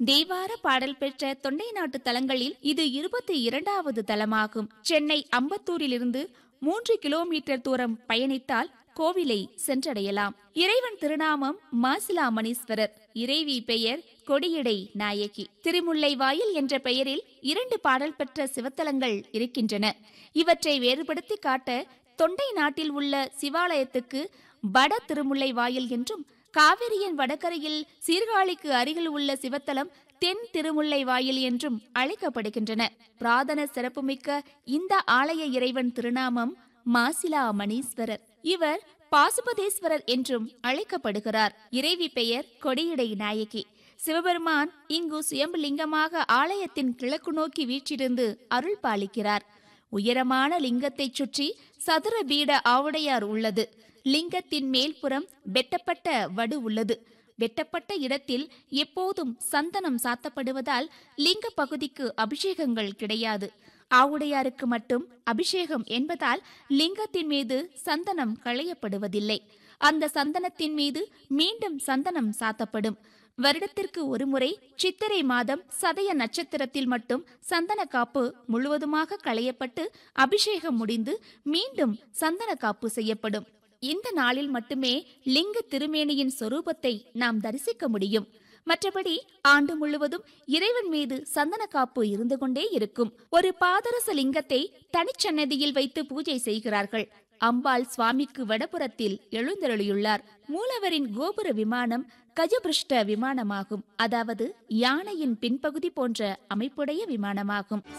தேவார பாடல் பெற்ற தொண்டை நாட்டு தலங்களில் இது இருபத்தி இரண்டாவது தலமாகும் சென்னை அம்பத்தூரிலிருந்து மூன்று கிலோமீட்டர் தூரம் பயணித்தால் கோவிலை சென்றடையலாம் இறைவன் திருநாமம் மாசிலாமணீஸ்வரர் இறைவி பெயர் கொடியடை நாயகி திருமுல்லை வாயில் என்ற பெயரில் இரண்டு பாடல் பெற்ற சிவத்தலங்கள் இருக்கின்றன இவற்றை வேறுபடுத்தி காட்ட தொண்டை நாட்டில் உள்ள சிவாலயத்துக்கு வட திருமுல்லை வாயில் என்றும் காவிரியின் வடகரையில் சீர்காழிக்கு அருகில் உள்ள சிவத்தலம் தென் திருமுல்லை வாயில் என்றும் அழைக்கப்படுகின்றன பிராதன சிறப்புமிக்க இந்த ஆலய இறைவன் திருநாமம் மாசிலா மணீஸ்வரர் இவர் பாசுபதேஸ்வரர் என்றும் அழைக்கப்படுகிறார் இறைவி பெயர் கொடியடை நாயகி சிவபெருமான் இங்கு சுயம்புலிங்கமாக ஆலயத்தின் கிழக்கு நோக்கி வீற்றிருந்து அருள் பாலிக்கிறார் உயரமான லிங்கத்தைச் சுற்றி சதுர பீட ஆவுடையார் உள்ளது லிங்கத்தின் மேல்புறம் வெட்டப்பட்ட வடு உள்ளது வெட்டப்பட்ட இடத்தில் எப்போதும் சந்தனம் சாத்தப்படுவதால் லிங்க பகுதிக்கு அபிஷேகங்கள் கிடையாது ஆவுடையாருக்கு மட்டும் அபிஷேகம் என்பதால் லிங்கத்தின் மீது சந்தனம் களையப்படுவதில்லை அந்த சந்தனத்தின் மீது மீண்டும் சந்தனம் சாத்தப்படும் வருடத்திற்கு ஒருமுறை சித்திரை மாதம் சதய நட்சத்திரத்தில் மட்டும் சந்தன காப்பு முழுவதுமாக களையப்பட்டு அபிஷேகம் முடிந்து மீண்டும் சந்தன காப்பு செய்யப்படும் இந்த நாளில் மட்டுமே லிங்க திருமேனியின் சொரூபத்தை நாம் தரிசிக்க முடியும் மற்றபடி ஆண்டு முழுவதும் இறைவன் மீது சந்தன காப்பு இருந்து கொண்டே இருக்கும் ஒரு பாதரச லிங்கத்தை தனிச்சன்னதியில் வைத்து பூஜை செய்கிறார்கள் அம்பாள் சுவாமிக்கு வடபுறத்தில் எழுந்தருளியுள்ளார் மூலவரின் கோபுர விமானம் கஜபிருஷ்ட விமானமாகும் அதாவது யானையின் பின்பகுதி போன்ற அமைப்புடைய விமானமாகும்